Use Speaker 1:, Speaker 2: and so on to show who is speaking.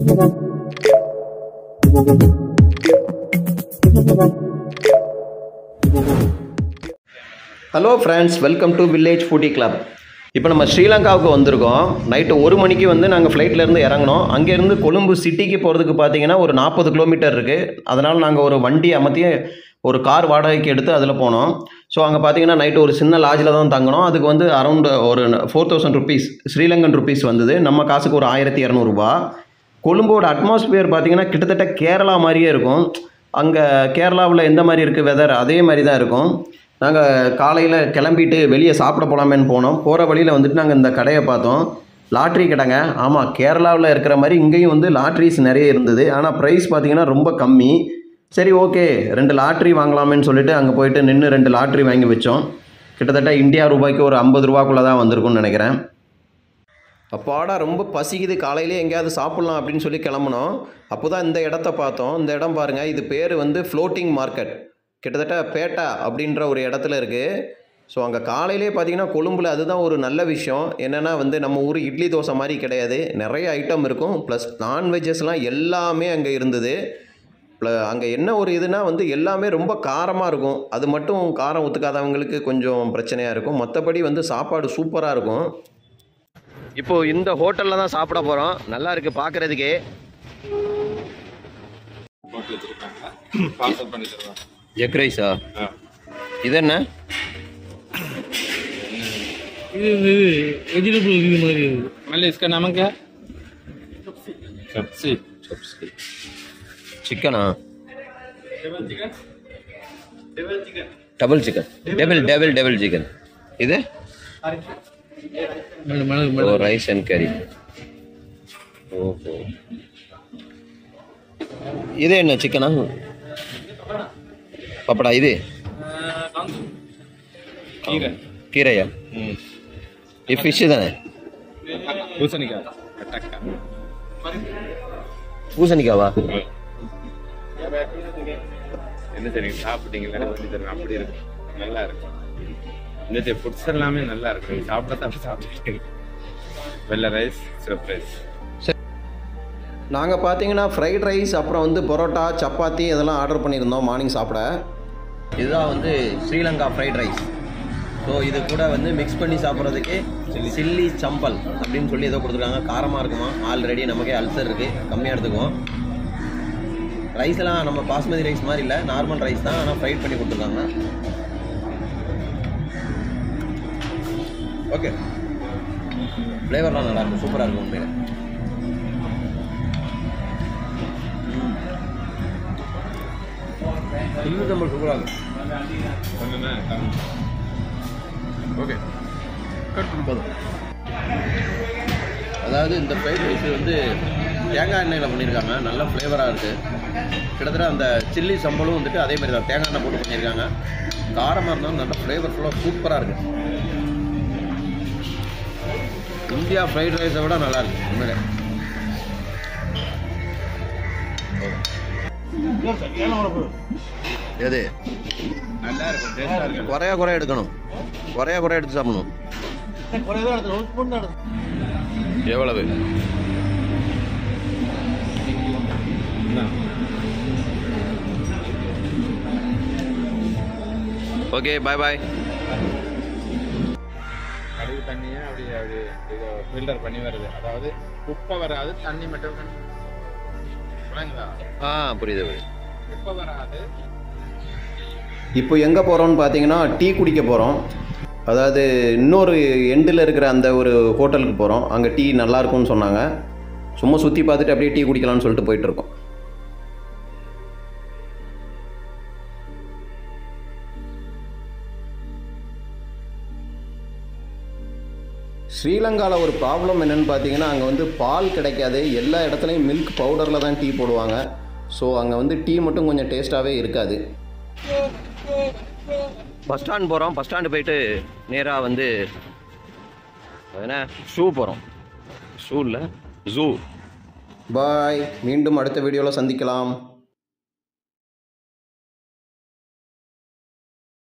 Speaker 1: Hello friends welcome to village foodie club இப்போ நம்ம ஸ்ரீலங்காவுக்கு வந்திருக்கோம் நைட்டு ஒரு மணிக்கு வந்து நாங்கள் ஃப்ளைட்லேருந்து இறங்கினோம் அங்கேருந்து கொழும்பு சிட்டிக்கு போகிறதுக்கு பார்த்தீங்கன்னா ஒரு நாற்பது கிலோமீட்டர் இருக்குது அதனால் நாங்கள் ஒரு வண்டி அமர்த்தி ஒரு கார் வாடகைக்கு எடுத்து அதில் போனோம் ஸோ அங்கே பார்த்தீங்கன்னா நைட்டு ஒரு சின்ன லாட்ஜில் தான் தங்கினோம் அதுக்கு வந்து அரௌண்ட் ஒரு four thousand rupees Sri Lankan rupees வந்தது நம்ம காசுக்கு ஒரு ஆயிரத்தி இரநூறுபா கொழும்போட அட்மாஸ்பியர் பார்த்தீங்கன்னா கிட்டத்தட்ட கேரளா மாதிரியே இருக்கும் அங்கே கேரளாவில் எந்த மாதிரி இருக்குது வெதர் அதே மாதிரி தான் இருக்கும் நாங்கள் காலையில் கிளம்பிட்டு வெளியே சாப்பிட போகலாமேன்னு போனோம் போகிற வழியில் வந்துட்டு நாங்கள் இந்த கடையை பார்த்தோம் லாட்ரி கடைங்க ஆமாம் கேரளாவில் இருக்கிற மாதிரி இங்கேயும் வந்து லாட்ரிஸ் நிறைய இருந்தது ஆனால் ப்ரைஸ் பார்த்தீங்கன்னா ரொம்ப கம்மி சரி ஓகே ரெண்டு லாட்ரி வாங்கலாமேன்னு சொல்லிட்டு அங்கே போயிட்டு நின்று ரெண்டு லாட்ரி வாங்கி வச்சோம் கிட்டத்தட்ட இந்தியா ரூபாய்க்கு ஒரு ஐம்பது ரூபாக்குள்ளே தான் வந்திருக்கும்னு நினைக்கிறேன் அப்பாடா ரொம்ப பசிக்குது காலையிலே எங்கேயாவது சாப்பிட்லாம் அப்படின்னு சொல்லி கிளம்புனோம் அப்போ தான் இந்த இடத்த பார்த்தோம் இந்த இடம் பாருங்கள் இது பேர் வந்து ஃப்ளோட்டிங் மார்க்கெட் கிட்டத்தட்ட பேட்டா அப்படின்ற ஒரு இடத்துல இருக்குது ஸோ அங்கே காலையிலே பார்த்தீங்கன்னா கொழும்புல அதுதான் ஒரு நல்ல விஷயம் என்னென்னா வந்து நம்ம ஊர் இட்லி தோசை மாதிரி கிடையாது நிறைய ஐட்டம் இருக்கும் ப்ளஸ் நான்வெஜ்ஜஸ்லாம் எல்லாமே அங்கே இருந்தது ப்ள அங்கே என்ன ஒரு இதுனா வந்து எல்லாமே ரொம்ப காரமாக இருக்கும் அது மட்டும் காரம் ஒத்துக்காதவங்களுக்கு கொஞ்சம் பிரச்சனையாக இருக்கும் மற்றபடி வந்து சாப்பாடு சூப்பராக இருக்கும் இப்போ இந்த ஹோட்டலில் தான் சாப்பிட போகிறோம் நல்லா இருக்கு பார்க்கறதுக்கே
Speaker 2: போட்டு வச்சிருக்காங்க பார்சல் பண்ணி தருவாங்க
Speaker 1: எக் ரைஸா
Speaker 2: ஆ.
Speaker 1: இது என்ன
Speaker 3: இது இது வெஜிடபிள் இது மாதிரி இது
Speaker 2: मल्ल इसका नाम क्या चपसी चपसी
Speaker 1: சிக்கனா double chicken double double double chicken இது
Speaker 3: மிளகு மிளகு
Speaker 1: ஓ
Speaker 3: மிளகு
Speaker 1: ரைஸ் அண்ட் கறி ஓஹோ இது என்ன சிக்கனா பப்படா இது
Speaker 2: खीर
Speaker 1: கீரையா இது ஃபிஷ்ஷு தானே
Speaker 2: பூசணிக்கா கட்டக்கா
Speaker 1: பூசணிக்காவா
Speaker 2: என்ன தெரியும் சாப்பிட்டீங்களா பண்ணி தருவேன் அப்படி இருக்கும் நல்லா இருக்கும் இந்த ஃபுட்ஸ் எல்லாமே நல்லா இருக்கும் நீங்க சாப்பிட சாப்பிட சாப்பிட்டு வெள்ளை ரைஸ் சிவப்பு ரைஸ்
Speaker 1: நாங்கள் பார்த்தீங்கன்னா ஃப்ரைட் ரைஸ் அப்புறம் வந்து பரோட்டா சப்பாத்தி இதெல்லாம் ஆர்டர் பண்ணியிருந்தோம் மார்னிங் சாப்பிட இதுதான் வந்து ஸ்ரீலங்கா ஃப்ரைட் ரைஸ் ஸோ இது கூட வந்து மிக்ஸ் பண்ணி சாப்பிட்றதுக்கு சில்லி சம்பல் அப்படின்னு சொல்லி ஏதோ கொடுத்துருக்காங்க காரமாக இருக்குமா ஆல்ரெடி நமக்கே அல்சர் இருக்குது கம்மியாக எடுத்துக்குவோம் ரைஸ் எல்லாம் நம்ம பாஸ்மதி ரைஸ் மாதிரி இல்லை நார்மல் ரைஸ் தான் ஆனால் ஃப்ரைட் பண்ணி கொடுத்துருக்காங்க ஓகே ஃப்ளேவர்லாம் நல்லா இருக்கும் சூப்பராக இருக்கும் உண்மையில சில்லி சம்பல் சூப்பராக இருக்கும்
Speaker 2: ஓகே
Speaker 1: போதும் அதாவது இந்த ஃப்ரைட் ரைஸ் வந்து தேங்காய் எண்ணெயில் பண்ணியிருக்காங்க நல்ல ஃப்ளேவராக இருக்குது கிட்டத்தட்ட அந்த சில்லி சம்பளும் வந்துட்டு அதே மாதிரி தான் தேங்காய் எண்ணெய் போட்டு பண்ணியிருக்காங்க காரமாக இருந்தாலும் நல்ல ஃப்ளேவர்ஃபுல்லாக சூப்பராக இருக்குது இந்தியா ஃப்ரைட் ரைஸை விட நல்லா இருக்கு உண்மையிலே எது
Speaker 2: நல்லா இருக்கும் டேஸ்டா இருக்கும்
Speaker 1: குறையா குறைய எடுக்கணும் குறையா குறைய எடுத்து சாப்பிடணும் எவ்வளவு ஓகே பாய் பாய்
Speaker 2: கழுவு தண்ணியை அப்படியே அப்படியே இதை ஃபில்டர் பண்ணி வருது அதாவது குப்பை வராது தண்ணி மட்டும் விளங்குதா
Speaker 1: ஆ புரியுது புரியுது
Speaker 2: குப்பை வராது
Speaker 1: இப்போ எங்கே போகிறோம்னு பார்த்தீங்கன்னா டீ குடிக்க போகிறோம் அதாவது இன்னொரு எண்டில் இருக்கிற அந்த ஒரு ஹோட்டலுக்கு போகிறோம் அங்கே டீ நல்லா இருக்கும்னு சொன்னாங்க சும்மா சுற்றி பார்த்துட்டு அப்படியே டீ குடிக்கலாம்னு சொல்லிட்டு போயிட்டுருக்கோம் ஸ்ரீலங்காவில் ஒரு ப்ராப்ளம் என்னென்னு பார்த்தீங்கன்னா அங்கே வந்து பால் கிடைக்காது எல்லா இடத்துலையும் மில்க் பவுடரில் தான் டீ போடுவாங்க ஸோ அங்கே வந்து டீ மட்டும் கொஞ்சம் டேஸ்ட்டாகவே இருக்காது பஸ் ஸ்டாண்ட் போகிறோம் பஸ் ஸ்டாண்டு போயிட்டு நேராக வந்து அது என்ன ஷூ போகிறோம் ஷூ இல்லை ஜூ பாய் மீண்டும் அடுத்த வீடியோவில் சந்திக்கலாம்